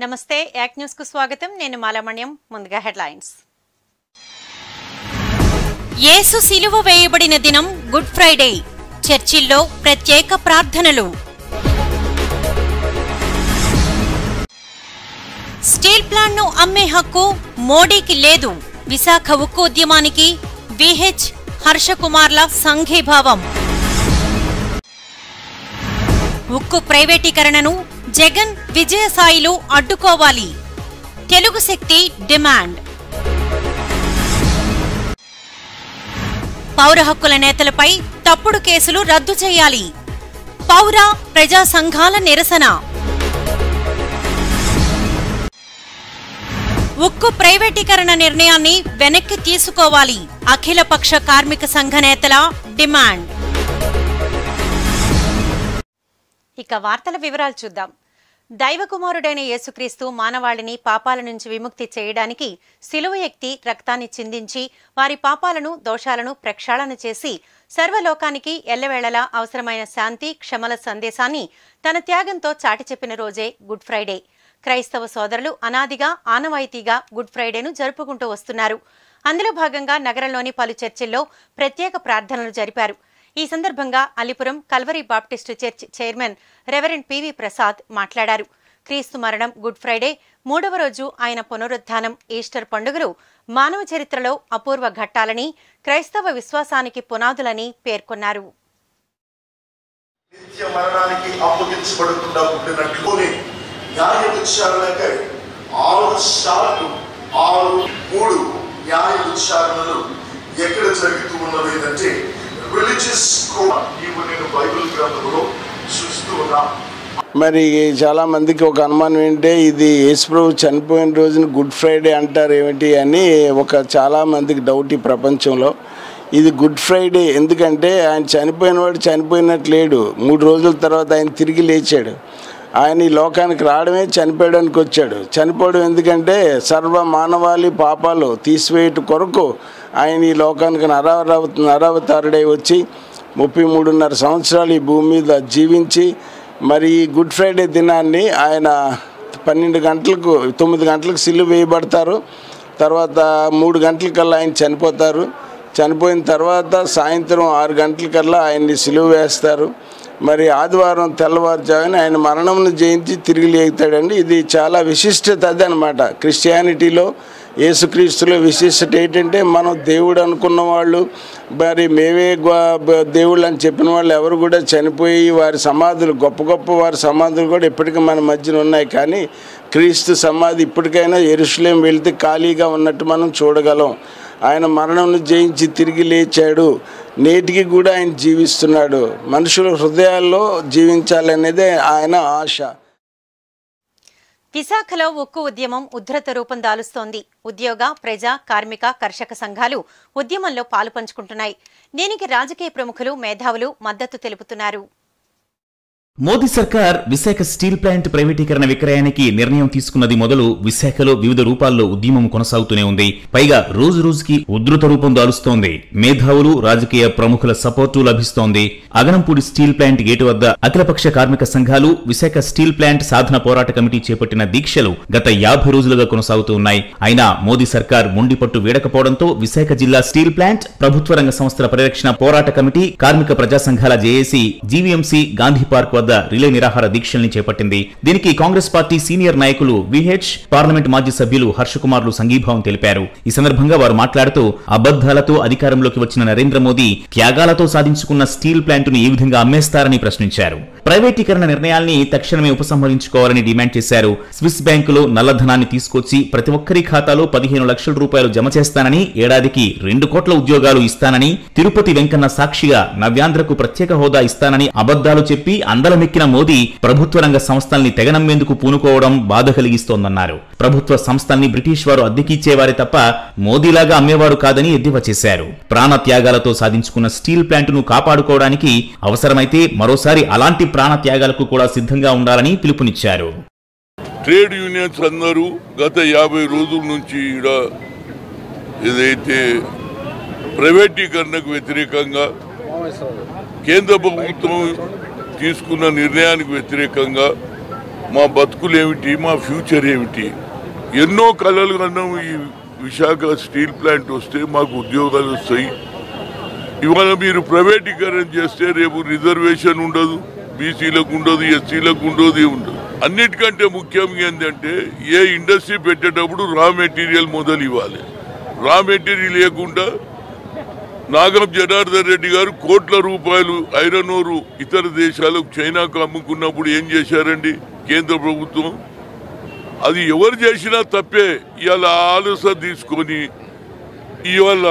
నమస్తే యాక్ న్యూస్ కు స్వాగతం నేను మాలామణ్యం ముందుగా హెడ్లైన్స్ యేసు సిలువ వేయబడిన దినం గుడ్ ఫ్రైడే చర్చిల్లో ప్రత్యేక ప్రార్థనలు స్టీల్ ప్లాంట్ ను అమ్మే హక్కు మోడీకి లేదు విశాఖ ఉక్కు ఉద్యమానికి విహెచ్ హర్షకుమార్ల సంఘీభావం ఉక్కు ప్రైవేటీకరణను జగన్ విజయసాయిలు అడ్డుకోవాలి తెలుగు శక్తి డిమాండ్ పౌర హక్కుల నేతలపై తప్పుడు కేసులు రద్దు చేయాలి పౌర ప్రజా సంఘాల నిరసన ఉక్కు ప్రైవేటీకరణ నిర్ణయాన్ని వెనక్కి తీసుకోవాలి అఖిలపక్ష కార్మిక సంఘ నేతల డిమాండ్ ఇక వార్తల వివరాలు చూద్దాం దైవకుమారుడైన యేసుక్రీస్తు మానవాళిని పాపాల నుంచి విముక్తి చేయడానికి సిలువ ఎక్తి రక్తాన్ని చిందించి వారి పాపాలను దోషాలను ప్రక్షాళన చేసి సర్వలోకానికి ఎల్లవేళలా అవసరమైన శాంతి క్షమల సందేశాన్ని తన త్యాగంతో చాటి చెప్పిన రోజే గుడ్ ఫ్రైడే క్రైస్తవ సోదరులు అనాదిగా ఆనవాయితీగా గుడ్ ఫ్రైడేను జరుపుకుంటూ వస్తున్నారు అందులో భాగంగా నగరంలోని పలు చర్చిల్లో ప్రత్యేక ప్రార్థనలు జరిపారు ఈ సందర్భంగా Alipuram Calvary Baptist church chairman reverend PV Prasad మాట్లాడారు క్రీస్తు మరణం గుడ్ ఫ్రైడే మూడవ రోజు ఆయన పునరుత్థానం ఈస్టర్ పండుగలు మానవ చరిత్రలో అపూర్వ ఘట్టాలని క్రైస్తవ విశ్వాసానికి పునాదులని పేర్కొన్నారు నిత్య మరణానికి అప్పగించబడకుండా ఉండినట్లునే న్యాయ విచారణకై ఆరు సార్లు ఆరు మూడు న్యాయ విచారణలు ఎక్కడ జరుగుతూ ఉన్నవి ఏంటంటే రిలీజియస్ నీవు నేను బైబిల్ గ్రంథంలో చూస్తూ ఉన్నా మరి చాలా మందికి ఒక అనుమానం ఏంటంటే ఇది యేసుప్రభు చనిపోయిన రోజున గుడ్ ఫ్రైడే అంటారు ఏమిటి అని ఒక చాలా మందికి డౌట్ ఈ ప్రపంచంలో ఇది గుడ్ ఫ్రైడే ఎందుకంటే ఆయన చనిపోయిన వాడు చనిపోయినట్టు లేడు మూడు రోజుల తర్వాత ఆయన తిరిగి లేచాడు ఆయన ఈ లోకానికి రావడమే చనిపోయడానికి వచ్చాడు చనిపోవడం ఎందుకంటే సర్వ మానవాళి పాపాలు తీసివేయట కొరకు ఆయన ఈ లోకానికి నరావర నరావతారుడై వచ్చి ముప్పై మూడున్నర సంవత్సరాలు ఈ భూమి మీద జీవించి మరి ఈ గుడ్ ఫ్రైడే దినాన్ని ఆయన పన్నెండు గంటలకు తొమ్మిది గంటలకు సిల్లు వేయబడతారు తర్వాత మూడు గంటలకల్లా ఆయన చనిపోతారు చనిపోయిన తర్వాత సాయంత్రం ఆరు గంటలకల్లా ఆయన్ని సిలువ వేస్తారు మరి ఆదివారం తెల్లవారుజామున ఆయన మరణంను జయించి తిరిగి లేగుతాడండి ఇది చాలా విశిష్టత అది అనమాట క్రిస్టియానిటీలో యేసుక్రీస్తులో విశిష్టత ఏంటంటే మనం దేవుడు అనుకున్న వాళ్ళు మరి మేమే గొ- బ- దేవుళ్ళు అని చెప్పిన వాళ్ళు ఎవరు కూడా చనిపోయి వారి సమాధులు గొప్ప గొప్ప వారి సమాధులు కూడా ఇప్పటికీ మన మధ్యన ఉన్నాయి కానీ క్రీస్తు సమాధి ఇప్పటికైనా ఎరుషులేం వెళ్తే ఖాళీగా ఉన్నట్టు మనం చూడగలం ఆయన మరణంను జయించి తిరిగి లేచాడు నేటికి కూడా ఆయన జీవిస్తున్నాడు మనుషుల హృదయాల్లో జీవించాలనేదే ఆయన ఆశ విశాఖలో ఉక్కు ఉద్యమం ఉద్ధృత రూపం దాలుస్తోంది ఉద్యోగ ప్రజా కార్మిక కర్షక సంఘాలు ఉద్యమంలో పాలు పంచుకుంటున్నాయి దీనికి రాజకీయ ప్రముఖులు మేధావులు మద్దతు తెలుపుతున్నారు మోదీ సర్కార్ విశాఖ స్టీల్ ప్లాంట్ ప్రైవేటీకరణ విక్రయానికి నిర్ణయం తీసుకున్నది మొదలు విశాఖలో వివిధ రూపాల్లో ఉద్యమం కొనసాగుతూనే ఉంది పైగా రోజు రోజుకి ఉధృత రూపం దాలుస్తోంది మేధావులు రాజకీయ ప్రముఖుల సపోర్టు లభిస్తోంది అగనంపూడి స్టీల్ ప్లాంట్ గేటు వద్ద అఖిలపక్ష కార్మిక సంఘాలు విశాఖ స్టీల్ ప్లాంట్ సాధన పోరాట కమిటీ చేపట్టిన దీక్షలు గత యాభై రోజులుగా కొనసాగుతూ ఉన్నాయి అయినా మోదీ సర్కార్ మొండి పట్టు వీడకపోవడంతో విశాఖ జిల్లా స్టీల్ ప్లాంట్ ప్రభుత్వ రంగ సంస్థల పరిరక్షణ పోరాట కమిటీ కార్మిక ప్రజా సంఘాల జేఏసీ జీవీఎంసీ గాంధీ పార్క్ వద్ద రిలే నిరాహార దీక్షల్ని చేపట్టింది దీనికి కాంగ్రెస్ పార్టీ సీనియర్ నాయకులు విహెచ్ పార్లమెంట్ మాజీ సభ్యులు హర్షకుమార్లు సంఘీభావం తెలిపారు ఈ సందర్భంగా వారు మాట్లాడుతూ అబద్ధాలతో అధికారంలోకి వచ్చిన నరేంద్ర మోదీ త్యాగాలతో సాధించుకున్న స్టీల్ ప్లాంటును ఏ విధంగా అమ్మేస్తారని ప్రశ్నించారు ప్రైవేటీకరణ నిర్ణయాల్ని తక్షణమే ఉపసంహరించుకోవాలని డిమాండ్ చేశారు స్విస్ బ్యాంకులో నల్లధనాన్ని తీసుకొచ్చి ప్రతి ఒక్కరి ఖాతాలో పదిహేను లక్షల రూపాయలు జమ చేస్తానని ఏడాదికి రెండు కోట్ల ఉద్యోగాలు ఇస్తానని తిరుపతి వెంకన్న సాక్షిగా నవ్యాంధ్రకు ప్రత్యేక హోదా ఇస్తానని అబద్ధాలు చెప్పి అందలమెక్కిన మోదీ ప్రభుత్వ రంగ సంస్థల్ని తెగనమ్మేందుకు పూనుకోవడం బాధ కలిగిస్తోందన్నారు ప్రభుత్వ సంస్థల్ని బ్రిటిష్ వారు అద్దెకిచ్చేవారే తప్ప మోదీలాగా అమ్మేవారు కాదని ఎద్దేవా చేశారు ప్రాణ త్యాగాలతో సాధించుకున్న స్టీల్ ప్లాంటును కాపాడుకోవడానికి అవసరమైతే మరోసారి అలాంటి ప్రాణ త్యాగాలకు కూడా సిద్ధంగా ఉండాలని పిలుపునిచ్చారు ట్రేడ్ యూనియన్స్ అందరూ గత యాభై రోజుల నుంచి ఈడ ఏదైతే ప్రైవేటీకరణకు వ్యతిరేకంగా కేంద్ర ప్రభుత్వం తీసుకున్న నిర్ణయానికి వ్యతిరేకంగా మా బతుకులు ఏమిటి మా ఫ్యూచర్ ఏమిటి ఎన్నో కళలు కన్నాం ఈ విశాఖ స్టీల్ ప్లాంట్ వస్తే మాకు ఉద్యోగాలు వస్తాయి ఇవాళ మీరు ప్రైవేటీకరణ చేస్తే రేపు రిజర్వేషన్ ఉండదు బీసీలకు ఉండదు ఎస్సీలకు ఉండదు ఏం ఉండదు అన్నిటికంటే ముఖ్యంగా ఏంటంటే ఏ ఇండస్ట్రీ పెట్టేటప్పుడు రా మెటీరియల్ మొదలు ఇవ్వాలి రా మెటీరియల్ లేకుండా నాగం జనార్దన్ రెడ్డి గారు కోట్ల రూపాయలు ఐరన్ ఓరు ఇతర దేశాలకు చైనాకు అమ్ముకున్నప్పుడు ఏం చేశారండి కేంద్ర ప్రభుత్వం అది ఎవరు చేసినా తప్పే ఇవాళ ఆలోచన తీసుకొని ఇవాళ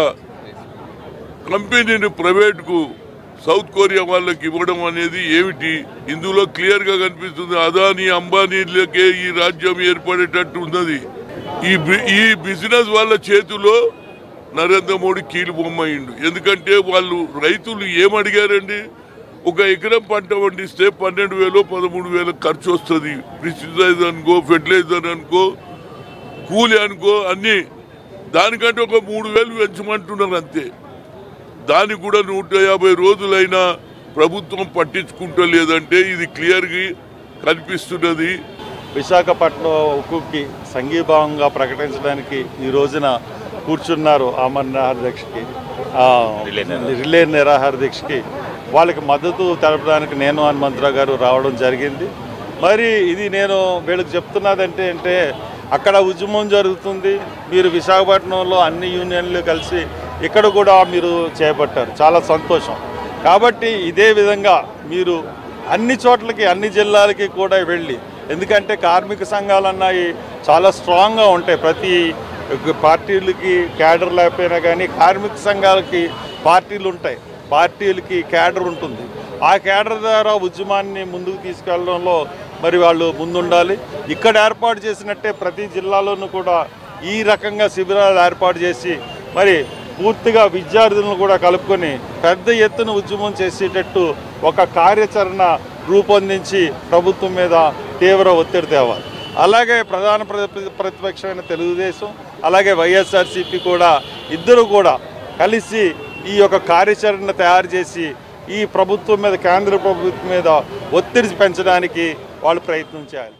కంపెనీని ప్రైవేట్కు సౌత్ కొరియా వాళ్ళకి ఇవ్వడం అనేది ఏమిటి ఇందులో క్లియర్ గా కనిపిస్తుంది అదాని అంబానీలకే ఈ రాజ్యం ఏర్పడేటట్టు ఉన్నది ఈ బి- ఈ బిజినెస్ వాళ్ళ చేతిలో నరేంద్ర మోడీ కీలు బొమ్మయిండు ఎందుకంటే వాళ్ళు రైతులు ఏమడిగారండి ఒక ఎకరం పంట పండిస్తే పన్నెండు వేలు పదమూడు వేల ఖర్చు వస్తుంది పెస్టిసైడ్ అనుకో ఫెర్టిలైజర్ అనుకో కూలి అనుకో అన్ని దానికంటే ఒక మూడు వేలు పెంచమంటున్నారు అంతే దానికి కూడా నూట యాభై రోజులైనా ప్రభుత్వం పట్టించుకుంటలేదంటే ఇది క్లియర్గా కనిపిస్తున్నది విశాఖపట్నం ఉక్కుకి సంఘీభావంగా ప్రకటించడానికి ఈ రోజున కూర్చున్నారు ఆమరణ నిరాహార దీక్షకి ఆ, రిలే నిరాహార దీక్షకి వాళ్ళకి మద్దతు తెలపడానికి నేను హనుమంతరావు గారు రావడం జరిగింది మరి ఇది నేను వీళ్ళకి చెప్తున్నదంటే అంటే అక్కడ ఉద్యమం జరుగుతుంది మీరు విశాఖపట్నంలో అన్ని యూనియన్లు కలిసి ఇక్కడ కూడా మీరు చేపట్టారు చాలా సంతోషం కాబట్టి ఇదే విధంగా మీరు అన్ని చోట్లకి అన్ని జిల్లాలకి కూడా వెళ్ళి ఎందుకంటే కార్మిక సంఘాలు అన్నాయి చాలా స్ట్రాంగ్గా ఉంటాయి ప్రతి పార్టీలకి క్యాడర్ లేకపోయినా కానీ కార్మిక సంఘాలకి పార్టీలు ఉంటాయి పార్టీలకి క్యాడర్ ఉంటుంది ఆ క్యాడర్ ద్వారా ఉద్యమాన్ని ముందుకు తీసుకెళ్లడంలో మరి వాళ్ళు ముందుండాలి ఇక్కడ ఏర్పాటు చేసినట్టే ప్రతి జిల్లాలోనూ కూడా ఈ రకంగా శిబిరాలు ఏర్పాటు చేసి మరి పూర్తిగా విద్యార్థులను కూడా కలుపుకొని పెద్ద ఎత్తున ఉద్యమం చేసేటట్టు ఒక కార్యాచరణ రూపొందించి ప్రభుత్వం మీద తీవ్ర ఒత్తిడి తేవాలి అలాగే ప్రధాన ప్రతి- ప్రతిపక్షమైన తెలుగుదేశం అలాగే వైఎస్ఆర్సీపీ కూడా ఇద్దరు కూడా కలిసి ఈ యొక్క కార్యాచరణ తయారు చేసి ఈ ప్రభుత్వం మీద కేంద్ర ప్రభుత్వం మీద ఒత్తిడి పెంచడానికి వాళ్ళు ప్రయత్నం చేయాలి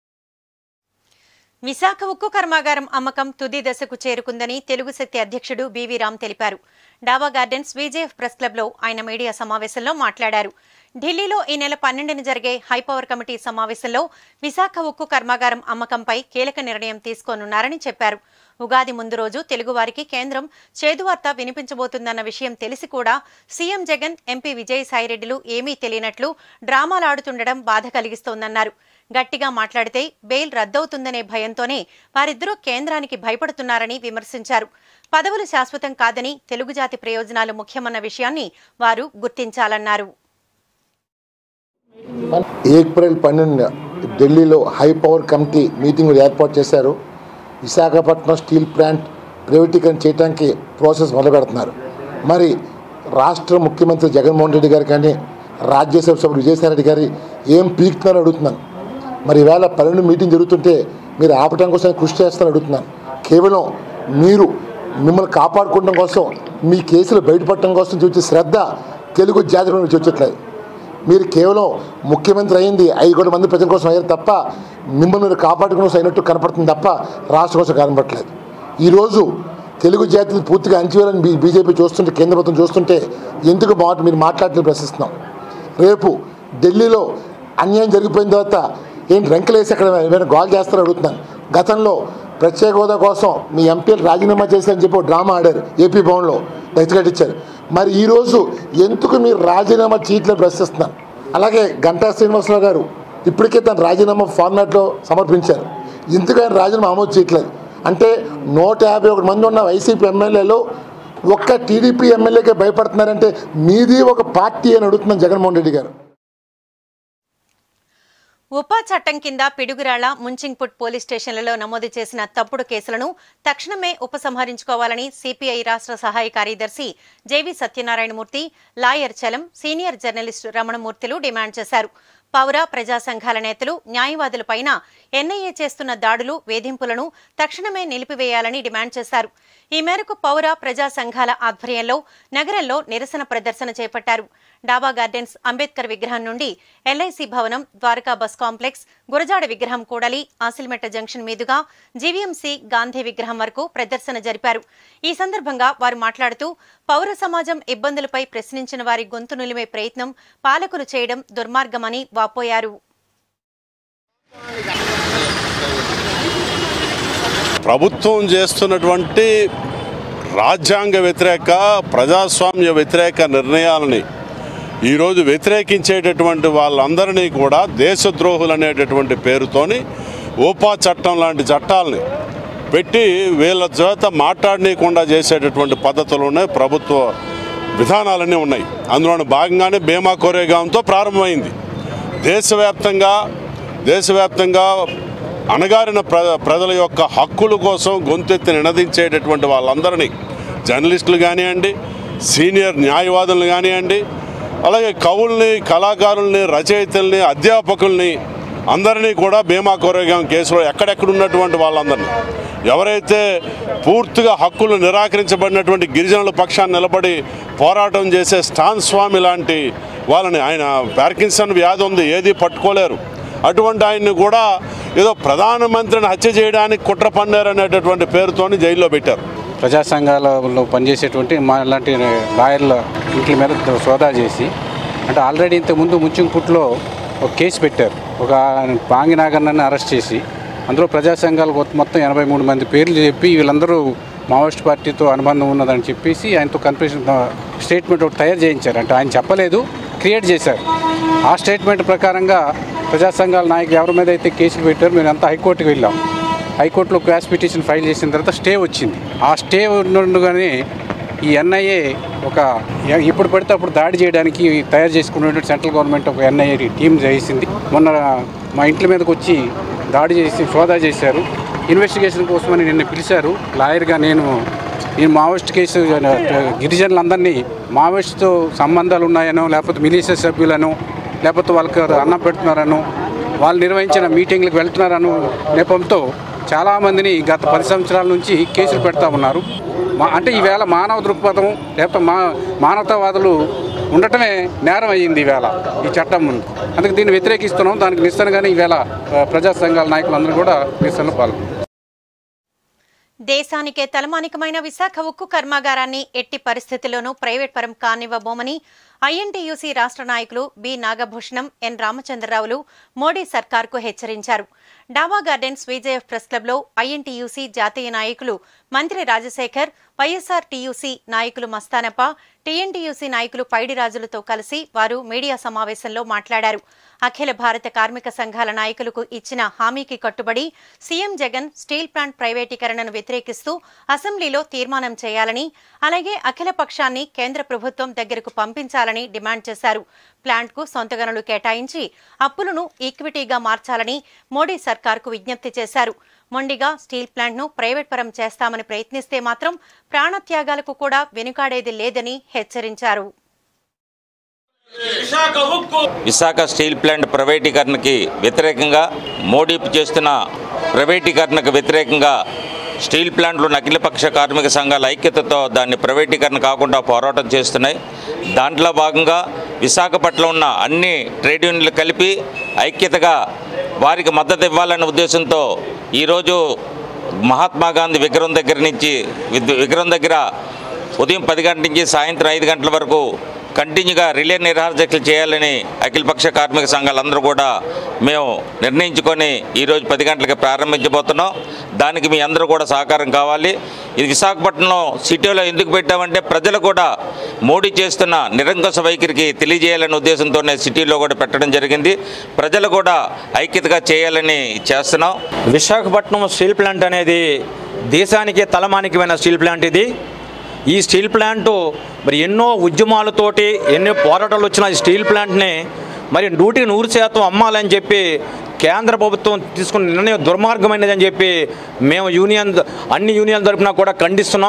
విశాఖ ఉక్కు కర్మాగారం అమ్మకం తుది దశకు చేరుకుందని తెలుగు శక్తి అధ్యక్షుడు బీవీ రామ్ తెలిపారు డాబా గార్డెన్స్ విజేఎఫ్ ప్రెస్ క్లబ్లో ఆయన మీడియా సమావేశంలో మాట్లాడారు ఢిల్లీలో ఈ నెల పన్నెండున జరిగే హైపవర్ కమిటీ సమావేశంలో విశాఖ ఉక్కు కర్మాగారం అమ్మకంపై కీలక నిర్ణయం తీసుకోనున్నారని చెప్పారు ఉగాది ముందు రోజు తెలుగువారికి కేంద్రం చేదువార్త వినిపించబోతుందన్న విషయం తెలిసి కూడా సీఎం జగన్ ఎంపీ విజయసాయిరెడ్డిలు ఏమీ తెలియనట్లు డ్రామాలాడుతుండడం బాధ కలిగిస్తోందన్నారు గట్టిగా మాట్లాడితే బెయిల్ రద్దవుతుందనే భయంతోనే వారిద్దరూ కేంద్రానికి భయపడుతున్నారని విమర్శించారు పదవులు శాశ్వతం కాదని తెలుగు జాతి ప్రయోజనాలు ముఖ్యమన్న విషయాన్ని వారు గుర్తించాలన్నారు ఏప్రిల్ పన్నెండున ఢిల్లీలో హై పవర్ కమిటీ మీటింగ్ ఏర్పాటు చేశారు విశాఖపట్నం స్టీల్ ప్లాంట్ ప్రైవేటీకరణ చేయడానికి ప్రాసెస్ మొదలు పెడుతున్నారు మరి రాష్ట్ర ముఖ్యమంత్రి జగన్మోహన్ రెడ్డి గారు కానీ రాజ్యసభ సభ్యుడు విజయసాయి రెడ్డి గారి ఏం పీకుతున్నారని అడుగుతున్నాను మరి ఈవేళ పన్నెండు మీటింగ్ జరుగుతుంటే మీరు ఆపడం కోసం కృషి చేస్తారని అడుగుతున్నాను కేవలం మీరు మిమ్మల్ని కాపాడుకోవడం కోసం మీ కేసులు బయటపడటం కోసం చూసే శ్రద్ధ తెలుగు జాతి నుంచి వచ్చట్లేదు మీరు కేవలం ముఖ్యమంత్రి అయింది ఐదు కోట్ల మంది ప్రజల కోసం అయ్యారు తప్ప మిమ్మల్ని మీరు కాపాడుకునే కోసం అయినట్టు కనపడుతుంది తప్ప రాష్ట్ర కోసం కనపడట్లేదు ఈరోజు తెలుగు జాతిని పూర్తిగా అంచివేయాలని బీ బీజేపీ చూస్తుంటే కేంద్ర ప్రభుత్వం చూస్తుంటే ఎందుకు మాట మీరు మాట్లాడలేదు ప్రశ్నిస్తున్నాం రేపు ఢిల్లీలో అన్యాయం జరిగిపోయిన తర్వాత ఏంటి రెంకలేసి అక్కడ ఏమైనా గోల్ చేస్తారని అడుగుతున్నాను గతంలో ప్రత్యేక హోదా కోసం మీ ఎంపీలు రాజీనామా చేశారని చెప్పి ఒక డ్రామా ఆడారు ఏపీ భవన్లో ఇచ్చారు మరి ఈరోజు ఎందుకు మీరు రాజీనామా చీట్లు ప్రశ్నిస్తున్నారు అలాగే గంటా శ్రీనివాసరావు గారు ఇప్పటికే తన రాజీనామా ఫార్మాట్లో సమర్పించారు ఎందుకు ఆయన రాజీనామా ఆమోదు చేయట్లేదు అంటే నూట యాభై ఒకటి మంది ఉన్న వైసీపీ ఎమ్మెల్యేలు ఒక్క టీడీపీ ఎమ్మెల్యేకే భయపడుతున్నారంటే మీది ఒక పార్టీ అని అడుగుతున్నాను జగన్మోహన్ రెడ్డి గారు ఉపా చట్టం కింద పిడుగురాళ్ల ముంచింగ్పుట్ పోలీస్ స్టేషన్లలో నమోదు చేసిన తప్పుడు కేసులను తక్షణమే ఉపసంహరించుకోవాలని సిపిఐ రాష్ట్ర సహాయ కార్యదర్శి JV Satyanarayanamurthy lawyer Chalam senior journalist రమణమూర్తులు డిమాండ్ చేశారు పౌర ప్రజా సంఘాల నేతలు న్యాయవాదులపైన ఎన్ఐఏ చేస్తున్న దాడులు వేధింపులను తక్షణమే నిలిపివేయాలని డిమాండ్ చేశారు ఈ మేరకు పౌర ప్రజా సంఘాల ఆధ్వర్యంలో నగరంలో నిరసన ప్రదర్శన చేపట్టారు డాబా గార్డెన్స్ అంబేద్కర్ విగ్రహం నుండి ఎల్ఐసి భవనం ద్వారకా బస్ కాంప్లెక్స్ గురజాడ విగ్రహం కూడలి ఆసిల్మెట్ట జంక్షన్ మీదుగా జీవీఎంసీ గాంధీ విగ్రహం వరకు ప్రదర్శన జరిపారు ఈ సందర్భంగా వారు మాట్లాడుతూ పౌర సమాజం ఇబ్బందులపై ప్రశ్నించిన వారి గొంతు నులిమే ప్రయత్నం పాలకులు చేయడం దుర్మార్గమని వాపోయారు ప్రభుత్వం చేస్తున్నటువంటి రాజ్యాంగ వ్యతిరేక ప్రజాస్వామ్య వ్యతిరేక నిర్ణయాలని ఈరోజు వ్యతిరేకించేటటువంటి వాళ్ళందరినీ కూడా దేశద్రోహులు అనేటటువంటి పేరుతోని ఓపా చట్టం లాంటి చట్టాలని పెట్టి వీళ్ళ చేత మాట్లాడనీయకుండా చేసేటటువంటి పద్ధతులునే ప్రభుత్వ విధానాలన్నీ ఉన్నాయి అందులో భాగంగానే భీమా కోరేగాంతో ప్రారంభమైంది దేశవ్యాప్తంగా దేశవ్యాప్తంగా అణగారిన ప్ర ప్రజల యొక్క హక్కుల కోసం గొంతెత్తి నినదించేటటువంటి వాళ్ళందరినీ జర్నలిస్టులు కానివ్వండి సీనియర్ న్యాయవాదులు కానివ్వండి అలాగే కవుల్ని కళాకారుల్ని రచయితల్ని అధ్యాపకుల్ని అందరినీ కూడా భీమా కోరేగాం కేసులో ఎక్కడెక్కడ ఉన్నటువంటి వాళ్ళందరినీ ఎవరైతే పూర్తిగా హక్కులు నిరాకరించబడినటువంటి గిరిజనుల పక్షాన్ని నిలబడి పోరాటం చేసే స్టాన్ స్వామి లాంటి వాళ్ళని ఆయన పార్కిన్సన్ వ్యాధి ఉంది ఏది పట్టుకోలేరు అటువంటి ఆయన్ని కూడా ఏదో ప్రధానమంత్రిని హత్య చేయడానికి కుట్ర పన్నారనేటటువంటి పేరుతోని జైల్లో పెట్టారు ప్రజా సంఘాలలో పనిచేసేటువంటి మా లాంటి లాయర్ల ఇంటి మీద సోదా చేసి అంటే ఆల్రెడీ ఇంతకుముందు ముంచుంపుట్లో ఒక కేసు పెట్టారు ఒక పాంగి నాగన్నని అరెస్ట్ చేసి అందులో ప్రజా సంఘాలు మొత్తం- మొత్తం ఎనభై మూడు మంది పేర్లు చెప్పి వీళ్ళందరూ మావోయిస్ట్ పార్టీతో అనుబంధం ఉన్నదని చెప్పేసి ఆయనతో కన్ఫ్యూషన్ స్టేట్మెంట్ ఒకటి తయారు చేయించారు అంటే ఆయన చెప్పలేదు క్రియేట్ చేశారు ఆ స్టేట్మెంట్ ప్రకారంగా ప్రజా సంఘాల నాయకులు ఎవరి మీద అయితే కేసులు పెట్టారో మేము అంతా హైకోర్టుకి వెళ్ళాం హైకోర్టులో క్వాష్ పిటిషన్ ఫైల్ చేసిన తర్వాత స్టే వచ్చింది ఆ స్టే ఉండగానే ఈ ఎన్ఐఏ ఒక ఎ- ఎప్పుడు పడితే అప్పుడు దాడి చేయడానికి తయారు చేసుకున్నటువంటి సెంట్రల్ గవర్నమెంట్ ఒక ఎన్ఐఏ టీం చేసింది మొన్న మా ఇంట్ల మీదకి వచ్చి దాడి చేసి సోదా చేశారు ఇన్వెస్టిగేషన్ కోసమని నిన్న పిలిచారు లాయర్గా నేను నేను మావోయిస్ట్ కేసు గిరిజనులందరినీ మావోయిస్ట్తో సంబంధాలు ఉన్నాయనో లేకపోతే మిలీషియా సభ్యులను లేకపోతే వాళ్ళకి అన్నం పెడుతున్నారనో వాళ్ళు నిర్వహించిన మీటింగ్లకు వెళ్తున్నారను నెపంతో చాలామందిని గత పది సంవత్సరాల నుంచి కేసులు పెడతా ఉన్నారు మా అంటే ఈవేళ మానవ దృక్పథం లేకపోతే మా మానవతావాదులు ఉండటమే నేరం అయ్యింది ఈవేళ ఈ చట్టం ముందు అందుకే దీన్ని వ్యతిరేకిస్తున్నాం దానికి నిరసనగానే ఈవేళ ఆ, ప్రజా సంఘాల నాయకులందరూ కూడా నిరసనలో పాల్గొన్నారు దేశానికే తలమానికమైన విశాఖ ఉక్కు కర్మాగారాన్ని ఎట్టి పరిస్థితుల్లోనూ ప్రైవేట్ పరం కానివ్వబోమని ఐఎన్టీయూసీ రాష్ట్ర నాయకులు బి నాగభూషణం ఎన్ రామచంద్రరావులు మోడీ సర్కార్కు హెచ్చరించారు డాబా గార్డెన్స్ విజేఎఫ్ ప్రెస్ క్లబ్లో ఐఎన్టీయూసీ జాతీయ నాయకులు మంత్రి రాజశేఖర్ వైఎస్ఆర్ టీయూసీ నాయకులు మస్తానప్ప టీఎన్టీయూసీ నాయకులు పైడిరాజులతో కలిసి వారు మీడియా సమావేశంలో మాట్లాడారు అఖిల భారత కార్మిక సంఘాల నాయకులకు ఇచ్చిన హామీకి కట్టుబడి సీఎం జగన్ స్టీల్ ప్లాంట్ ప్రైవేటీకరణను వ్యతిరేకిస్తూ అసెంబ్లీలో తీర్మానం చేయాలని అలాగే అఖిల పక్షాన్ని కేంద్ర ప్రభుత్వం దగ్గరకు పంపించాలని డిమాండ్ చేశారు ప్లాంట్కు సొంత గనులు కేటాయించి అప్పులను ఈక్విటీగా మార్చాలని మోడీ సర్కార్కు విజ్ఞప్తి చేశారు మొండిగా స్టీల్ ప్లాంట్ను ప్రైవేట్ పరం చేస్తామని ప్రయత్నిస్తే మాత్రం ప్రాణత్యాగాలకు కూడా వెనుకాడేది లేదని హెచ్చరించారు విశాఖ స్టీల్ ప్లాంట్ ప్రైవేటీకరణకి వ్యతిరేకంగా మోడీ చేస్తున్న ప్రైవేటీకరణకు వ్యతిరేకంగా స్టీల్ ప్లాంట్లు అఖిలపక్ష కార్మిక సంఘాల ఐక్యతతో దాన్ని ప్రైవేటీకరణ కాకుండా పోరాటం చేస్తున్నాయి దాంట్లో భాగంగా విశాఖపట్నంలో ఉన్న అన్ని ట్రేడ్ యూనియన్లు కలిపి ఐక్యతగా వారికి మద్దతు ఇవ్వాలనే ఉద్దేశంతో ఈరోజు మహాత్మా గాంధీ విగ్రహం దగ్గర నుంచి విద్- విగ్రహం దగ్గర ఉదయం పది గంటల నుంచి సాయంత్రం ఐదు గంటల వరకు కంటిన్యూగా రిలే నిరాహారదీక్షలు చేయాలని అఖిలపక్ష కార్మిక సంఘాలందరూ కూడా మేము నిర్ణయించుకొని ఈరోజు పది గంటలకి ప్రారంభించబోతున్నాం దానికి మీ అందరూ కూడా సహకారం కావాలి ఇది విశాఖపట్నంలో సిటీలో ఎందుకు పెట్టామంటే ప్రజలు కూడా మోడీ చేస్తున్న నిరంకుశ వైఖరికి తెలియజేయాలనే ఉద్దేశంతోనే సిటీలో కూడా పెట్టడం జరిగింది ప్రజలు కూడా ఐక్యతగా చేయాలని చేస్తున్నాం విశాఖపట్నం స్టీల్ ప్లాంట్ అనేది దేశానికే తలమానికమైన స్టీల్ ప్లాంట్ ఇది ఈ స్టీల్ ప్లాంటు మరి ఎన్నో ఉద్యమాలతోటి ఎన్నో పోరాటాలు వచ్చిన ఈ స్టీల్ ప్లాంట్ని మరి నూటికి నూరు శాతం అమ్మాలని చెప్పి కేంద్ర ప్రభుత్వం తీసుకున్న నిర్ణయం దుర్మార్గమైనదని చెప్పి మేము యూనియన్ అన్ని యూనియన్ తరపున కూడా ఖండిస్తున్నాం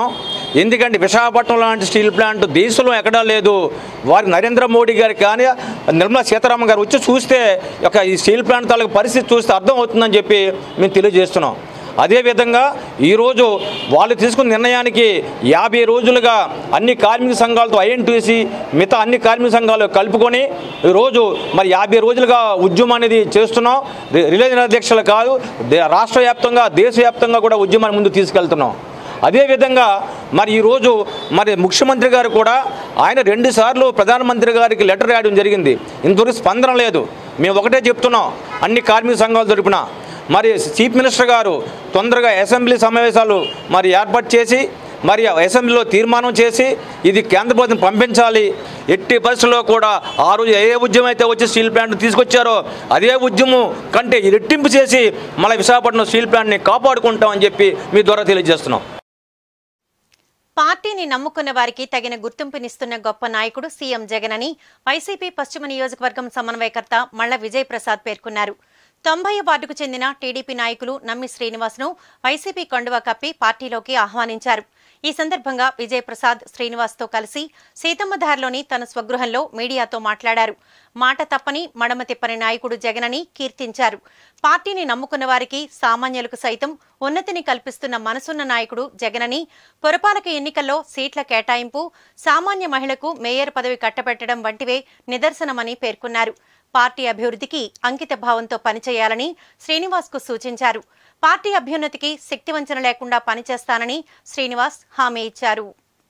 ఎందుకంటే విశాఖపట్నం లాంటి స్టీల్ ప్లాంట్ దేశంలో ఎక్కడా లేదు వారి నరేంద్ర మోడీ గారు కానీ నిర్మలా సీతారామన్ గారు వచ్చి చూస్తే ఒక ఈ స్టీల్ ప్లాంట్ తాలూకు పరిస్థితి చూస్తే అర్థం అవుతుందని చెప్పి మేము తెలియజేస్తున్నాం అదేవిధంగా ఈరోజు వాళ్ళు తీసుకున్న నిర్ణయానికి యాభై రోజులుగా అన్ని కార్మిక సంఘాలతో ఐఎన్టీసీ మిగతా అన్ని కార్మిక సంఘాలు కలుపుకొని ఈరోజు మరి యాభై రోజులుగా ఉద్యమం అనేది చేస్తున్నాం రి- రిలే అధ్యక్షులు కాదు దే- రాష్ట్ర వ్యాప్తంగా దేశవ్యాప్తంగా కూడా ఉద్యమాన్ని ముందు తీసుకెళ్తున్నాం అదేవిధంగా మరి ఈరోజు మరి ముఖ్యమంత్రి గారు కూడా ఆయన రెండుసార్లు ప్రధానమంత్రి గారికి లెటర్ రాయడం జరిగింది ఇంతవరకు స్పందన లేదు మేము ఒకటే చెప్తున్నాం అన్ని కార్మిక సంఘాల తరపున మరి చీఫ్ మినిస్టర్ గారు తొందరగా అసెంబ్లీ సమావేశాలు మరి ఏర్పాటు చేసి మరి అసెంబ్లీలో తీర్మానం చేసి ఇది కేంద్ర ప్రభుత్వం పంపించాలి ఎట్టి పరిస్థితుల్లో కూడా ఆ రోజు ఏ ఉద్యమం అయితే వచ్చి స్టీల్ ప్లాంట్ తీసుకొచ్చారో అదే ఉద్యమం కంటే రెట్టింపు చేసి మళ్ళీ విశాఖపట్నం స్టీల్ ప్లాంట్ని కాపాడుకుంటామని చెప్పి మీ ద్వారా తెలియజేస్తున్నాం పార్టీని నమ్ముకున్న వారికి తగిన గుర్తింపునిస్తున్న గొప్ప నాయకుడు సీఎం జగన్ అని వైసీపీ పశ్చిమ నియోజకవర్గం సమన్వయకర్త మల్ల విజయ్ ప్రసాద్ పేర్కొన్నారు తొంభై వార్డుకు చెందిన టీడీపీ నాయకులు నమ్మి శ్రీనివాస్ను వైసీపీ కండువా కప్పి పార్టీలోకి ఆహ్వానించారు ఈ సందర్భంగా విజయ్ ప్రసాద్ శ్రీనివాస్తో కలిసి సీతమ్మధారలోని తన స్వగృహంలో మీడియాతో మాట్లాడారు మాట తప్పని మడమ తిప్పని నాయకుడు జగనని కీర్తించారు పార్టీని నమ్ముకున్న వారికి సామాన్యులకు సైతం ఉన్నతిని కల్పిస్తున్న మనసున్న నాయకుడు జగనని పురపాలక ఎన్నికల్లో సీట్ల కేటాయింపు సామాన్య మహిళకు మేయర్ పదవి కట్టబెట్టడం వంటివే నిదర్శనమని పేర్కొన్నారు పార్టీ అభివృద్ధికి అంకిత భావంతో పనిచేయాలని శ్రీనివాస్కు సూచించారు పార్టీ అభ్యున్నతికి శక్తివంచన లేకుండా పనిచేస్తానని శ్రీనివాస్ హామీ ఇచ్చారు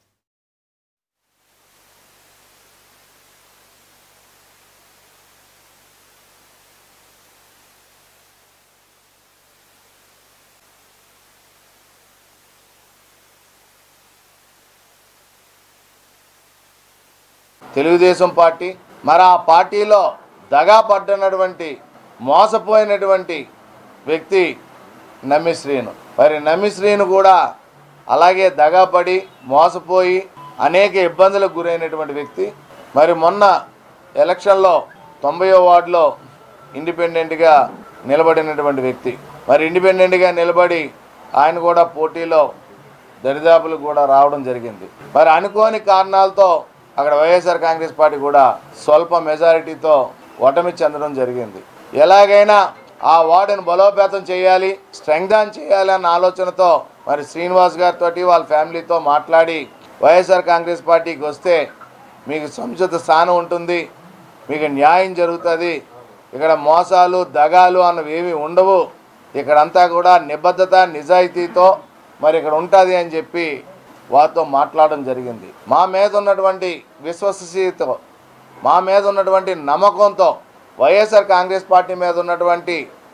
తెలుగుదేశం పార్టీ మరి ఆ పార్టీలో దగా పడ్డనటువంటి మోసపోయినటువంటి వ్యక్తి నమ్మి శ్రీను మరి నమ్మి శ్రీను కూడా అలాగే దగాపడి మోసపోయి అనేక ఇబ్బందులకు గురైనటువంటి వ్యక్తి మరి మొన్న ఎలక్షన్లో తొంభయో వార్డులో ఇండిపెండెంట్గా నిలబడినటువంటి వ్యక్తి మరి ఇండిపెండెంట్గా నిలబడి ఆయన కూడా పోటీలో దరిదాపులు కూడా రావడం జరిగింది మరి అనుకోని కారణాలతో అక్కడ వైఎస్ఆర్ కాంగ్రెస్ పార్టీ కూడా స్వల్ప మెజారిటీతో ఓటమి చెందడం జరిగింది ఎలాగైనా ఆ వార్డును బలోపేతం చేయాలి స్ట్రెంగ్దాన్ చేయాలి అన్న ఆలోచనతో మరి శ్రీనివాస్ గారితో వాళ్ళ ఫ్యామిలీతో మాట్లాడి వైఎస్ఆర్ కాంగ్రెస్ పార్టీకి వస్తే మీకు సముచిత స్థానం ఉంటుంది మీకు న్యాయం జరుగుతుంది ఇక్కడ మోసాలు దగాలు అన్నవి ఏమీ ఉండవు ఇక్కడంతా కూడా నిబద్ధత నిజాయితీతో మరి ఇక్కడ ఉంటుంది అని చెప్పి వారితో మాట్లాడడం జరిగింది మా మీద ఉన్నటువంటి విశ్వసనీయతో మా మీద ఉన్నటువంటి నమ్మకంతో వైఎస్ఆర్ కాంగ్రెస్ పార్టీ మీద ఉన్నటువంటి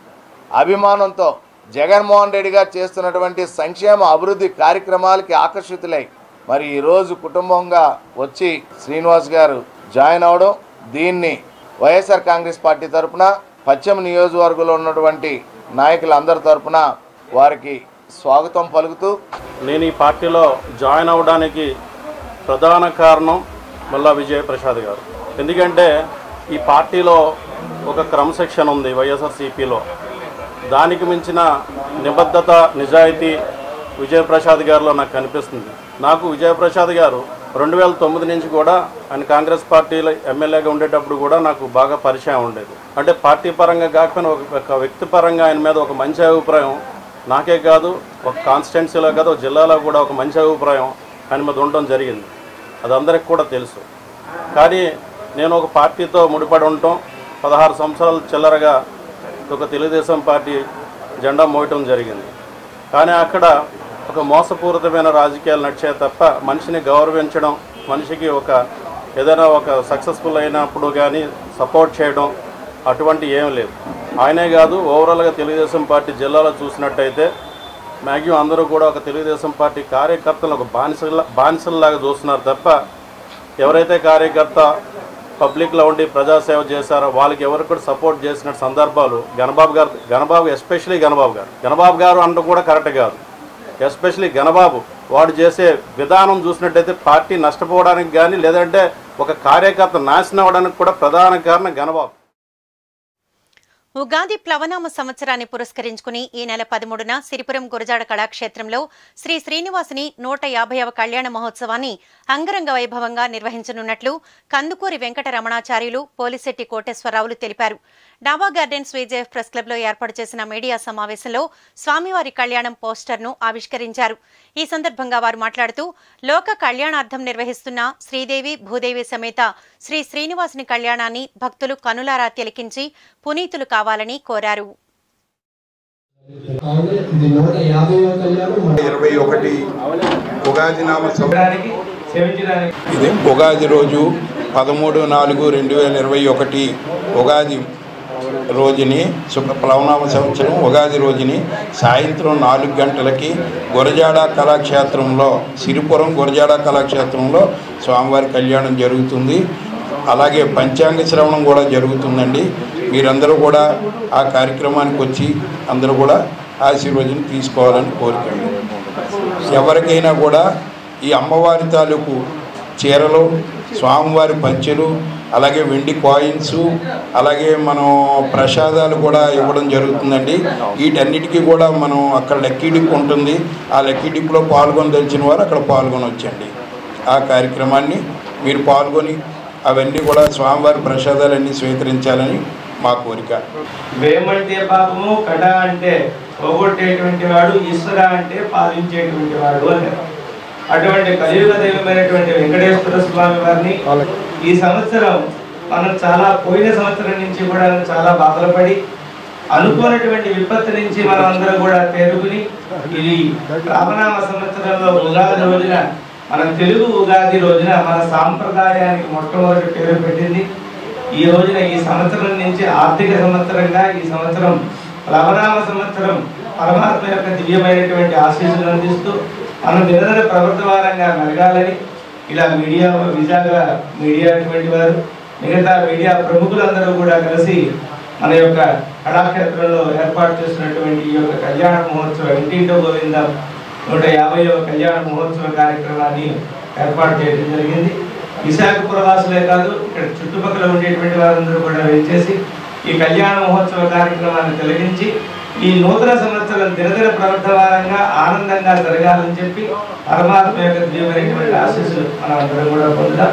అభిమానంతో జగన్మోహన్ రెడ్డి గారు చేస్తున్నటువంటి సంక్షేమ అభివృద్ధి కార్యక్రమాలకి ఆకర్షితులై మరి ఈరోజు కుటుంబంగా వచ్చి శ్రీనివాస్ గారు జాయిన్ అవడం దీన్ని వైఎస్ఆర్ కాంగ్రెస్ పార్టీ తరపున పశ్చిమ నియోజకవర్గంలో ఉన్నటువంటి నాయకులందరి తరపున వారికి స్వాగతం పలుకుతూ నేను ఈ పార్టీలో జాయిన్ అవ్వడానికి ప్రధాన కారణం మల్లా విజయ ప్రసాద్ గారు ఎందుకంటే ఈ పార్టీలో ఒక క్రమశిక్షణ ఉంది వైఎస్ఆర్సీపీలో దానికి మించిన నిబద్ధత నిజాయితీ విజయప్రసాద్ గారిలో నాకు కనిపిస్తుంది నాకు విజయప్రసాద్ గారు రెండు వేల తొమ్మిది నుంచి కూడా ఆయన కాంగ్రెస్ పార్టీలో ఎమ్మెల్యేగా ఉండేటప్పుడు కూడా నాకు బాగా పరిచయం ఉండేది అంటే పార్టీ పరంగా కాకపోయినా ఒక ఒక వ్యక్తి పరంగా ఆయన మీద ఒక మంచి అభిప్రాయం నాకే కాదు ఒక కాన్స్టిట్యున్సీలో కాదు ఒక జిల్లాలో కూడా ఒక మంచి అభిప్రాయం ఆయన మీద ఉండడం జరిగింది అది అందరికి కూడా తెలుసు కానీ నేను ఒక పార్టీతో ముడిపడి ఉండటం పదహారు సంవత్సరాలు చిల్లరగా ఒక తెలుగుదేశం పార్టీ జెండా మోయటం జరిగింది కానీ అక్కడ ఒక మోసపూరితమైన రాజకీయాలు నడిచే తప్ప మనిషిని గౌరవించడం మనిషికి ఒక ఏదైనా ఒక సక్సెస్ఫుల్ అయినప్పుడు కానీ సపోర్ట్ చేయడం అటువంటి ఏం లేదు ఆయనే కాదు ఓవరాల్గా తెలుగుదేశం పార్టీ జిల్లాలో చూసినట్టయితే మ్యాక్సిమం అందరూ కూడా ఒక తెలుగుదేశం పార్టీ కార్యకర్తలు ఒక బానిసల బానిసల్లాగా చూస్తున్నారు తప్ప ఎవరైతే కార్యకర్త పబ్లిక్లో ఉండి ప్రజాసేవ చేశారో వాళ్ళకి ఎవరికి కూడా సపోర్ట్ చేసిన సందర్భాలు గణబాబు గారు గణబాబు ఎస్పెషలీ గణబాబు గారు గణబాబు గారు అనడం కూడా కరెక్ట్ కాదు ఎస్పెషలీ గణబాబు వాడు చేసే విధానం చూసినట్టయితే పార్టీ నష్టపోవడానికి కానీ లేదంటే ఒక కార్యకర్త నాశనం అవ్వడానికి కూడా ప్రధాన కారణం గణబాబు ఉగాది ప్లవనామ సంవత్సరాన్ని పురస్కరించుకుని ఈ నెల పదమూడున సిరిపురం గురజాడ కళాక్షేత్రంలో శ్రీ శ్రీనివాసుని నూట యాభైవ కళ్యాణ మహోత్సవాన్ని అంగరంగ వైభవంగా నిర్వహించనున్నట్లు కందుకూరి వెంకట రమణాచార్యులు పోలిశెట్టి కోటేశ్వరరావులు తెలిపారు డాబా గార్డెన్స్ విజయ్ ప్రెస్ క్లబ్ లో ఏర్పాటు చేసిన మీడియా సమావేశంలో స్వామివారి కళ్యాణం పోస్టర్ను ఆవిష్కరించారు ఈ సందర్భంగా వారు మాట్లాడుతూ లోక కళ్యాణార్థం నిర్వహిస్తున్న శ్రీదేవి భూదేవి సమేత శ్రీ శ్రీనివాసుని కళ్యాణాన్ని భక్తులు కనులారా తిలకించి పునీతులు కావాలని కోరారు ఇరవై ఒకటి ఉగాది నామ సంవత్సరానికి ఇది ఉగాది రోజు పదమూడు నాలుగు రెండు వేల ఇరవై ఒకటి ఉగాది రోజుని శుభ ప్లవనామ సంవత్సరం ఉగాది రోజుని సాయంత్రం నాలుగు గంటలకి గురజాడ కళాక్షేత్రంలో సిరిపురం గురజాడ కళాక్షేత్రంలో స్వామివారి కళ్యాణం జరుగుతుంది అలాగే పంచాంగ శ్రవణం కూడా జరుగుతుందండి మీరందరూ కూడా ఆ కార్యక్రమానికి వచ్చి అందరూ కూడా ఆశీర్వచనం తీసుకోవాలని కోరికండి ఎవరికైనా కూడా ఈ అమ్మవారి తాలూకు చీరలు స్వామివారి పంచెలు అలాగే వెండి కాయిన్స్ అలాగే మనం ప్రసాదాలు కూడా ఇవ్వడం జరుగుతుందండి వీటన్నిటికీ కూడా మనం అక్కడ లక్కీ డిప్ ఉంటుంది ఆ లక్కీ డిప్లో పాల్గొనదలిచిన వారు అక్కడ పాల్గొనవచ్చండి ఆ కార్యక్రమాన్ని మీరు పాల్గొని అవన్నీ కూడా స్వామివారి ప్రసాదాలన్నీ స్వీకరించాలని మా కోరిక వేమంటే పాపము కట అంటే పోగొట్టేటువంటి వాడు ఈశ్వర అంటే పాలించేటువంటి వాడు అని అటువంటి కలియుగ దైవమైనటువంటి వెంకటేశ్వర స్వామి వారిని ఈ సంవత్సరం మనం చాలా పోయిన సంవత్సరం నుంచి కూడా చాలా బాధలపడి అనుకోనటువంటి విపత్తు నుంచి మనం అందరం కూడా తేరుకుని ఇది రామనామ సంవత్సరంలో ఉగాది రోజున మన తెలుగు ఉగాది రోజున మన సాంప్రదాయానికి మొట్టమొదటి పేరు పెట్టింది ఈ రోజున ఈ సంవత్సరం నుంచి ఆర్థిక సంవత్సరంగా ఈ సంవత్సరం లవనామ సంవత్సరం పరమాత్మ యొక్క దివ్యమైనటువంటి ఆశీస్సులు అందిస్తూ మనం నిరంతర ప్రవర్తమానంగా మెలగాలని ఇలా మీడియా విజాగ మీడియా అటువంటి వారు మిగతా మీడియా ప్రముఖులందరూ కూడా కలిసి మన యొక్క కళాక్షేత్రంలో ఏర్పాటు చేసినటువంటి ఈ యొక్క కళ్యాణ మహోత్సవం ఇంటింటో గోవిందం నూట యాభైవ కళ్యాణ మహోత్సవ కార్యక్రమాన్ని ఏర్పాటు చేయడం జరిగింది విశాఖపుర వాసులే కాదు ఇక్కడ చుట్టుపక్కల ఉండేటువంటి వారందరూ కూడా వెంచేసి ఈ కళ్యాణ మహోత్సవ కార్యక్రమాన్ని తొలగించి ఈ నూతన సంవత్సరం దినదిన ప్రవర్తమానంగా ఆనందంగా జరగాలని చెప్పి పరమాత్మ యొక్క దివ్యమైనటువంటి ఆశీస్సులు మనం అందరం కూడా పొందుదాం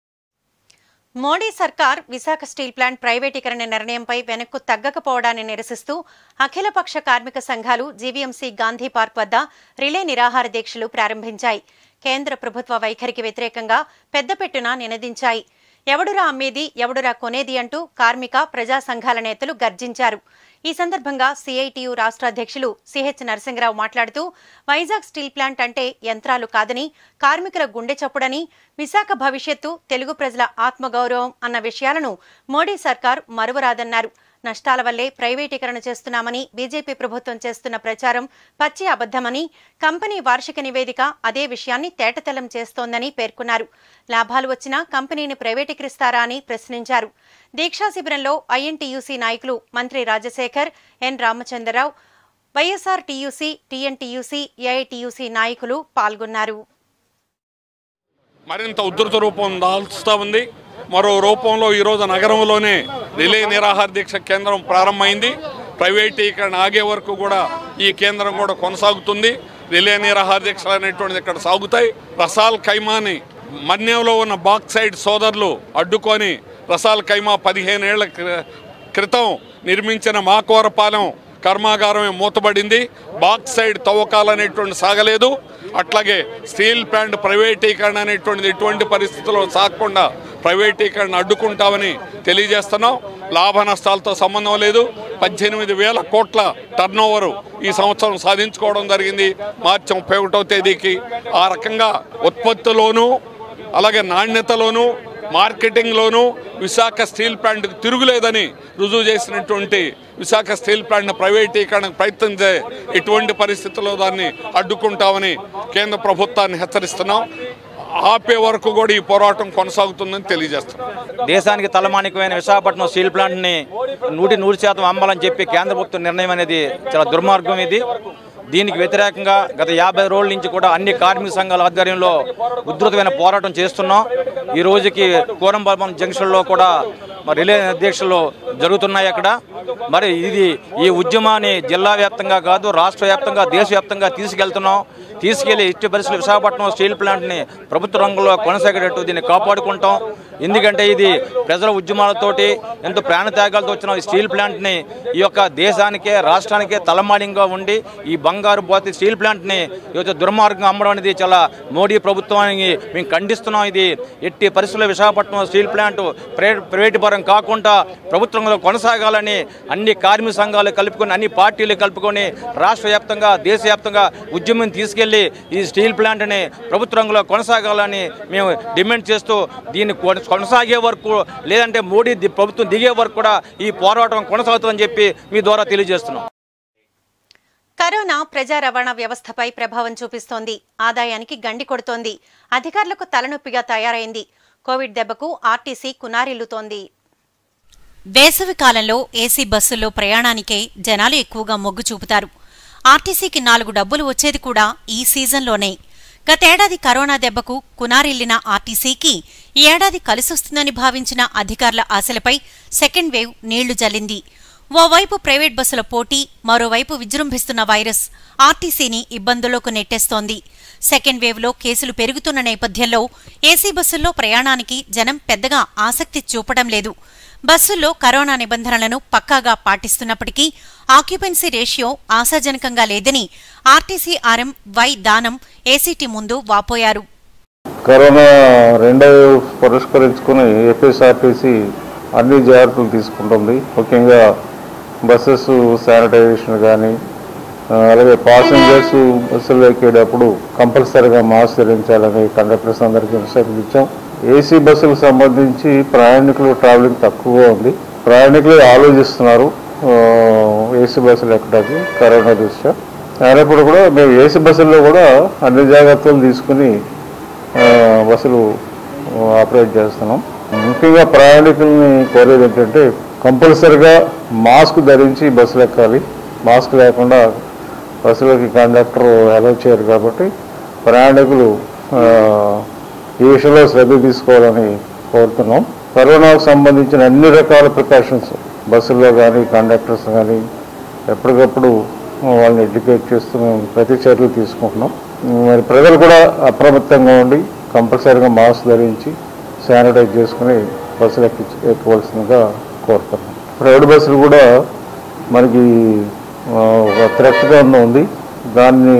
మోడీ సర్కార్ విశాఖ స్టీల్ ప్లాంట్ ప్రైవేటీకరణ నిర్ణయంపై వెనక్కు తగ్గకపోవడాన్ని నిరసిస్తూ అఖిలపక్ష కార్మిక సంఘాలు జీవీఎంసీ గాంధీ పార్క్ వద్ద రిలే నిరాహార దీక్షలు ప్రారంభించాయి కేంద్ర ప్రభుత్వ వైఖరికి వ్యతిరేకంగా పెద్దపెట్టున నినదించాయి ఎవడురా అమ్మేది ఎవడురా కొనేది అంటూ కార్మిక ప్రజా సంఘాల నేతలు గర్జించారు ఈ సందర్భంగా సిఐటియు రాష్ట్ర అధ్యక్షులు సిహెచ్ నరసింహరావు మాట్లాడుతూ వైజాగ్ స్టీల్ ప్లాంట్ అంటే యంత్రాలు కాదని కార్మికుల గుండె చప్పుడని విశాఖ భవిష్యత్తు తెలుగు ప్రజల ఆత్మగౌరవం అన్న విషయాలను మోడీ సర్కార్ మరువరాదన్నారు నష్టాల వల్లే ప్రైవేటీకరణ చేస్తున్నామని బీజేపీ ప్రభుత్వం చేస్తున్న ప్రచారం పచ్చి అబద్దమని కంపెనీ వార్షిక నివేదిక అదే విషయాన్ని తేటతెల్లం చేస్తోందని పేర్కొన్నారు లాభాలు వచ్చినా కంపెనీని ప్రైవేటీకరిస్తారా అని ప్రశ్నించారు దీక్షా శిబిరంలో ఐఎన్టీయూసీ నాయకులు Mantri Rajasekhar N Ramachandra Rao YSR TUC TNTUC AITUC నాయకులు పాల్గొన్నారు మరింత ఉధృత రూపం దాల్చుతా ఉంది మరో రూపంలో ఈరోజు నగరంలోనే రిలే నిరాహార దీక్ష కేంద్రం ప్రారంభమైంది ప్రైవేటీకరణ ఆగే వరకు కూడా ఈ కేంద్రం కూడా కొనసాగుతుంది రిలే నిరాహార దీక్షలు అనేటువంటిది ఇక్కడ సాగుతాయి రసాల్ ఖైమాని మన్యంలో ఉన్న బాక్సైడ్ సోదరులు అడ్డుకొని రసాల్ ఖైమా పదిహేనేళ్ల క్రి- క్రితం నిర్మించిన మాకోరపాలెం కర్మాగారమే మూతబడింది బాక్సైడ్ తవ్వకాలు అనేటువంటి సాగలేదు అట్లాగే స్టీల్ ప్లాంట్ ప్రైవేటీకరణ అనేటువంటిది ఎటువంటి పరిస్థితుల్లో సాగకుండా ప్రైవేటీకరణ అడ్డుకుంటామని తెలియజేస్తున్నాం లాభ నష్టాలతో సంబంధం లేదు పద్దెనిమిది వేల కోట్ల టర్న్ ఈ సంవత్సరం సాధించుకోవడం జరిగింది మార్చి ముప్పై ఒకటో తేదీకి ఆ రకంగా ఉత్పత్తిలోనూ అలాగే నాణ్యతలోనూ మార్కెటింగ్లోనూ విశాఖ స్టీల్ ప్లాంట్కి తిరుగులేదని రుజువు చేసినటువంటి విశాఖ స్టీల్ ప్లాంట్ ప్రైవేటీకరణకు ప్రయత్నం చే ఎటువంటి పరిస్థితుల్లో దాన్ని అడ్డుకుంటామని కేంద్ర ప్రభుత్వాన్ని హెచ్చరిస్తున్నాం ఆపే వరకు కూడా ఈ పోరాటం కొనసాగుతుందని తెలియజేస్తున్నాం దేశానికి తలమానికమైన విశాఖపట్నం స్టీల్ ప్లాంట్ని నూటి నూరు శాతం అమ్మాలని చెప్పి కేంద్ర ప్రభుత్వం నిర్ణయం అనేది చాలా దుర్మార్గం ఇది దీనికి వ్యతిరేకంగా గత యాభై రోజుల నుంచి కూడా అన్ని కార్మిక సంఘాల ఆధ్వర్యంలో ఉధృతమైన పోరాటం చేస్తున్నాం ఈ రోజుకి కోరంబల్మం జంక్షన్లో కూడా మరి రిలే అధ్యక్షులు జరుగుతున్నాయి అక్కడ మరి ఇది ఈ ఉద్యమాన్ని జిల్లా వ్యాప్తంగా కాదు రాష్ట్ర వ్యాప్తంగా దేశవ్యాప్తంగా తీసుకెళ్తున్నాం తీసుకెళ్లి ఇట్టి పరిస్థితులు విశాఖపట్నం స్టీల్ ప్లాంట్ని ప్రభుత్వ రంగంలో కొనసాగేటట్టు దీన్ని కాపాడుకుంటాం ఎందుకంటే ఇది ప్రజల ఉద్యమాలతోటి ఎంతో ప్రాణత్యాగాలతో వచ్చిన ఈ స్టీల్ ప్లాంట్ని ఈ యొక్క దేశానికే రాష్ట్రానికే తలమాలింగా ఉండి ఈ బంగారు పోతి స్టీల్ ప్లాంట్ని ఈరోజు దుర్మార్గంగా అమ్మడం అనేది చాలా మోడీ ప్రభుత్వానికి మేము ఖండిస్తున్నాం ఇది ఎట్టి పరిస్థితుల్లో Visakhapatnam steel plant private private పరం కాకుండా ప్రభుత్వంలో కొనసాగాలని అన్ని కార్మిక సంఘాలు కలుపుకొని అన్ని పార్టీలు కలుపుకొని రాష్ట్ర వ్యాప్తంగా దేశవ్యాప్తంగా ఉద్యమం తీసుకెళ్లి ఈ స్టీల్ ప్లాంట్ని ప్రభుత్వ రంగంలో కొనసాగాలని మేము డిమాండ్ చేస్తూ దీన్ని కొన- కొనసాగే వరకు లేదంటే మోడీ ది- ప్రభుత్వం దిగే వరకు కూడా ఈ పోరాటం కొనసాగుతుందని చెప్పి మీ ద్వారా తెలియజేస్తున్నాం కరోనా ప్రజా రవాణా వ్యవస్థపై ప్రభావం చూపిస్తోంది ఆదాయానికి గండి కొడుతోంది అధికారులకు తలనొప్పిగా తయారైంది కోవిడ్ దెబ్బకు ఆర్టీసీ కునారిల్లుతోంది వేసవి కాలంలో ఏసీ బస్సుల్లో ప్రయాణానికే జనాలు ఎక్కువగా మొగ్గు చూపుతారు ఆర్టీసీకి నాలుగు డబ్బులు వచ్చేది కూడా ఈ సీజన్లోనే గతేడాది కరోనా దెబ్బకు కునారిల్లిన ఆర్టీసీకి ఈ ఏడాది కలిసొస్తుందని భావించిన అధికారుల ఆశలపై సెకండ్ వేవ్ నీళ్లు జల్లింది ఓవైపు ప్రైవేట్ బస్సుల పోటీ మరోవైపు విజృంభిస్తున్న వైరస్ ఆర్టీసీని ఇబ్బందుల్లోకి నెట్టేస్తోంది సెకండ్ వేవ్లో కేసులు పెరుగుతున్న నేపథ్యంలో ఏసీ బస్సుల్లో ప్రయాణానికి జనం పెద్దగా ఆసక్తి చూపడం లేదు బస్సుల్లో కరోనా నిబంధనలను పక్కాగా పాటిస్తున్నప్పటికీ ఆక్యుపెన్సీ రేషియో ఆశాజనకంగా లేదని ఆర్టీసీ ఆర్ఎం వై దానం ఏసీటీ ముందు వాపోయారు కరోనా రెండో వేవ్ పురస్కరించుకుని ఏపీఎస్ఆర్టీసీ అన్ని జాగ్రత్తలు తీసుకుంటుంది ముఖ్యంగా బస్సెస్ శానిటైజేషన్ కానీ ఆ, అలాగే పాసింజర్స్ బస్సులు ఎక్కేటప్పుడు కంపల్సరీగా మాస్క్ ధరించాలని కండక్టర్స్ అందరికీ ఇన్స్ట్రక్షన్ ఇచ్చాం ఏసీ బస్సులకు సంబంధించి ప్రయాణికులు ట్రావెలింగ్ తక్కువగా ఉంది ప్రయాణికులు ఆలోచిస్తున్నారు ఆ, ఏసీ బస్సులు ఎక్కడానికి కరోనా దృష్ట్యా అయినప్పుడు కూడా మేము ఏసీ బస్సుల్లో కూడా అన్ని జాగ్రత్తలు తీసుకుని ఆ, బస్సులు ఆపరేట్ చేస్తున్నాం ముఖ్యంగా ప్రయాణికుల్ని కోరేది ఏంటంటే కంపల్సరిగా మాస్క్ ధరించి బస్సులు ఎక్కాలి మాస్క్ లేకుండా బస్సులోకి కండక్టర్ అలౌ చేయరు కాబట్టి ప్రయాణికులు ఆ, ఈ విషయంలో శ్రద్ధ తీసుకోవాలని కోరుతున్నాం కరోనాకు సంబంధించిన అన్ని రకాల ప్రికాషన్స్ బస్సుల్లో కానీ కండక్టర్స్ కానీ ఎప్పటికప్పుడు వాళ్ళని ఎడ్యుకేట్ చేస్తూ మేము ప్రతి చర్యలు తీసుకుంటున్నాం మరి ప్రజలు కూడా అప్రమత్తంగా ఉండి కంపల్సరీగా మాస్క్ ధరించి శానిటైజ్ చేసుకుని బస్సులు ఎక్కి ఎక్కవలసిందిగా కోరుతున్నాం ప్రైవేట్ బస్సులు కూడా మనకి ఆ, ఒక థ్రెట్గా ఉంది దాన్ని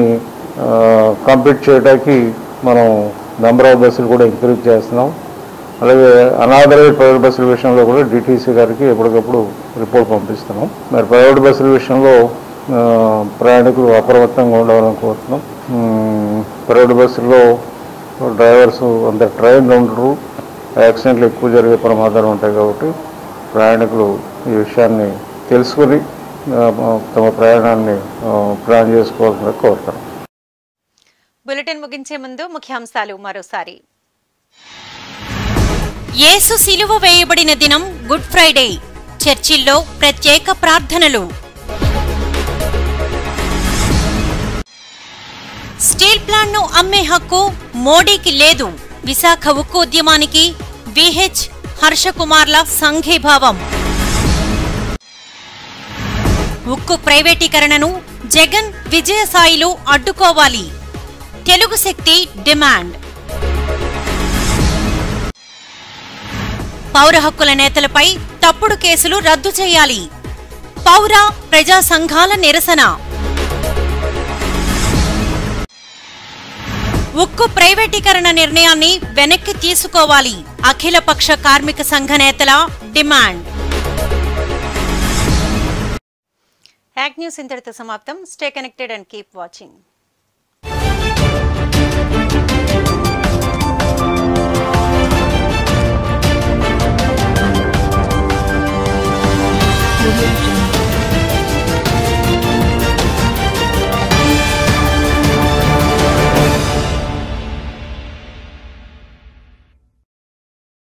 కంప్లీట్ చేయడానికి మనం నెంబర్ ఆఫ్ బస్సులు కూడా ఇంక్రీజ్ చేస్తున్నాం అలాగే అనాథరైజ్ ప్రైవేట్ బస్సుల విషయంలో కూడా డిటీసీ గారికి ఎప్పటికప్పుడు రిపోర్ట్ పంపిస్తున్నాం మరి ప్రైవేట్ బస్సుల విషయంలో ఆ, ప్రయాణికులు అప్రమత్తంగా ఉండాలని కోరుతున్నాం ఉమ్, ప్రైవేట్ బస్సుల్లో డ్రైవర్స్ అంత ట్రైన్ ఉండరు యాక్సిడెంట్లు ఎక్కువ జరిగే ప్రమాదాలు ఉంటాయి కాబట్టి ప్రయాణికులు ఈ విషయాన్ని తెలుసుకుని ఆ, తమ ప్రయాణాన్ని ఆ, ప్లాన్ చేసుకోవాలని కోరుతాను బులెటిన్ ముగించే ముందు ముఖ్యాంశాలు మరోసారి యేసు శిలువ వేయబడిన దినం గుడ్ ఫ్రైడే చర్చిల్లో ప్రత్యేక ప్రార్థనలు స్టీల్ ప్లాంట్ ను అమ్మే హక్కు మోడీకి లేదు విశాఖ ఉక్కు ఉద్యమానికి విహెచ్ హర్షకుమార్ల సంఘీభావం ఉక్కు ప్రైవేటీకరణను జగన్ విజయసాయిలు అడ్డుకోవాలి తెలుగు శక్తి డిమాండ్ పౌర హక్కుల నేతలపై తప్పుడు కేసులు రద్దు చేయాలి పౌర ప్రజా సంఘాల నిరసన ఉక్కు ప్రైవేటీకరణ నిర్ణయాన్ని వెనక్కి తీసుకోవాలి అఖిలపక్ష కార్మిక సంఘ నేతల డిమాండ్ యాక్ న్యూస్ ఇంతటితో సమాప్తం stay connected and keep watching